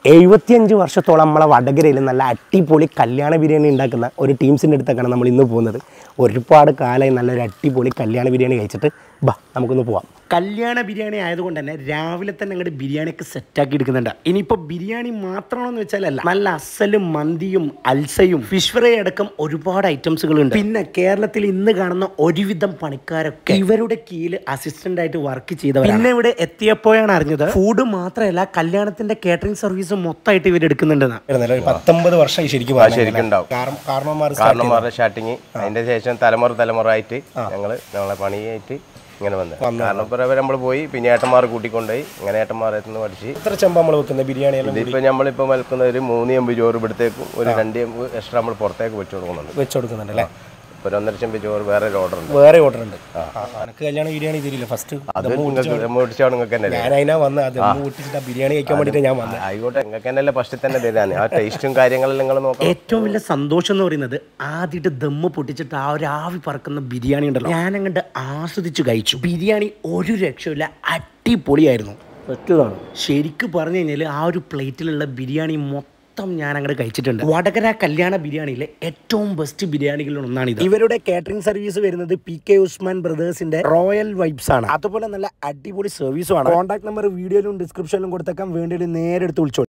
എഴുപത്തിയഞ്ച് വർഷത്തോളം നമ്മളെ വടകരയിൽ നല്ല അടിപൊളി കല്യാണ ബിരിയാണി ഉണ്ടാക്കുന്ന ഒരു ടീംസിൻ്റെ അടുത്തൊക്കെയാണ് നമ്മൾ ഇന്ന് പോകുന്നത് ഒരുപാട് കാലമായി നല്ലൊരു അടിപൊളി കല്യാണ ബിരിയാണി കഴിച്ചിട്ട് ബാ നമുക്കൊന്ന് പോവാം കല്യാണ ബിരിയാണി ആയതുകൊണ്ട് തന്നെ രാവിലെ തന്നെ അങ്ങോട്ട് ബിരിയാണിയൊക്കെ സെറ്റാക്കി എടുക്കുന്നുണ്ട് ഇനിയിപ്പോൾ ബിരിയാണി മാത്രമാണെന്ന് വെച്ചാലല്ല നല്ല അസലും മന്തിയും അൽസയും ഫിഷ് ഫ്രൈ അടക്കം ഒരുപാട് ഐറ്റംസുകളുണ്ട് പിന്നെ കേരളത്തിൽ ഇന്ന് കാണുന്ന ഒരുവിധം പണിക്കാരൊക്കെ ഇവരുടെ കീഴിൽ അസിസ്റ്റന്റ് ആയിട്ട് വർക്ക് ചെയ്തവർ പിന്നെ ഇവിടെ എത്തിയപ്പോഴാണ് അറിഞ്ഞത് ഫുഡ് മാത്രമല്ല കല്യാണത്തിന്റെ കാറ്ററിംഗ് സർവീസ് മൊത്തമായിട്ട് ഇവർ എടുക്കുന്നുണ്ടെന്ന് പത്തൊമ്പത് വർഷമായി ശരിക്കും ആ ശരിക്കും ഉണ്ടാവും കാരണവന്മാർ കാരണന്മാരുടെ സ്റ്റാർട്ടിങ് അതിന്റെ ശേഷം തലമുറ തലമുറ ആയിട്ട് ഞങ്ങള് ഞങ്ങളെ പണിയായിട്ട് ഇങ്ങനെ വന്നത് കാരണം ഇപ്പൊ നമ്മൾ പോയി പിന്നെ ഏട്ടന്മാർ കൂട്ടിക്കൊണ്ടുപോയി അങ്ങനെ ഏട്ടന്മാരെ നിന്ന് പഠിച്ച് എത്ര ചെമ്പ് നമ്മൾ വെക്കുന്ന ബിരിയാണി എല്ലാം ഇതിപ്പോ നമ്മളിപ്പോ വലിക്കുന്ന ഒരു മൂന്ന് എമ്പ് ചോറ് ഇവിടത്തേക്കും ഒരു രണ്ട് എമ്പ് എക്സ്ട്രാ നമ്മൾ പുറത്തേക്ക് വെച്ച് കൊടുക്കുന്നുണ്ട് വെച്ച് കൊടുക്കുന്നുണ്ട് അല്ലേ ഇപ്പൊ ഒരു ഒന്നര ചെമ്പ് ചോറ് വേറെ ഒരു ഓർഡർ ഉണ്ട് വേറെ ഓർഡർ ഉണ്ട് എനിക്ക് കല്യാണ ബിരിയാണി തരില്ല ഫസ്റ്റ് അത് നിങ്ങൾക്ക് മേടിച്ചാൽ നിങ്ങൾക്ക് തന്നെ ഞാൻ അതിനാ വന്നത് അത് പൊട്ടിച്ചിട്ട് ആ ബിരിയാണി കഴിക്കാൻ വേണ്ടിയിട്ട് ഞാൻ വന്നത് ആയിക്കോട്ടെ നിങ്ങൾക്ക് തന്നെ ഫസ്റ്റിൽ തന്നെ തരാൻ ആ ടേസ്റ്റും കാര്യങ്ങളും നിങ്ങൾ നോക്കാം ഏറ്റവും വലിയ സന്തോഷം എന്ന് പറയുന്നത് ആദ്യമായിട്ട് ദമ്മ് പൊട്ടിച്ചിട്ട് ആ ഒരു ആവി പറക്കുന്ന ബിരിയാണി ഉണ്ടല്ലോ ഞാൻ അങ്ങോട്ട് ആസ്വദിച്ച് കഴിച്ചു ബിരിയാണി ഒരു രക്ഷയില്ല അടിപൊളിയായിരുന്നു ഒറ്റതാണ് ശരിക്കും പറഞ്ഞു കഴിഞ്ഞാൽ ആ ഒരു പ്ലേറ്റിലുള്ള ബിരിയാണി മൊത്തം ഞാൻ അങ്ങോട്ട് കഴിച്ചിട്ടുണ്ട് വടകര കല്യാണ ബിരിയാണിയിലെ ഏറ്റവും ബെസ്റ്റ് ബിരിയാണികളിൽ ഒന്നാണ് ഇത് ഇവരുടെ കാറ്ററിംഗ് സർവീസ് വരുന്നത് പി കെ ഉസ്മാൻ ബ്രദേഴ്സിന്റെ റോയൽ വൈബ്സ് ആണ് അതുപോലെ നല്ല അടിപൊളി സർവീസും ആണ് കോൺടാക്ട് നമ്പർ വീഡിയോയിലും ഡിസ്ക്രിപ്ഷനിലും കൊടുത്തേക്കാം വേണ്ടി നേരെ എടുത്ത് വിളിച്ചോളൂ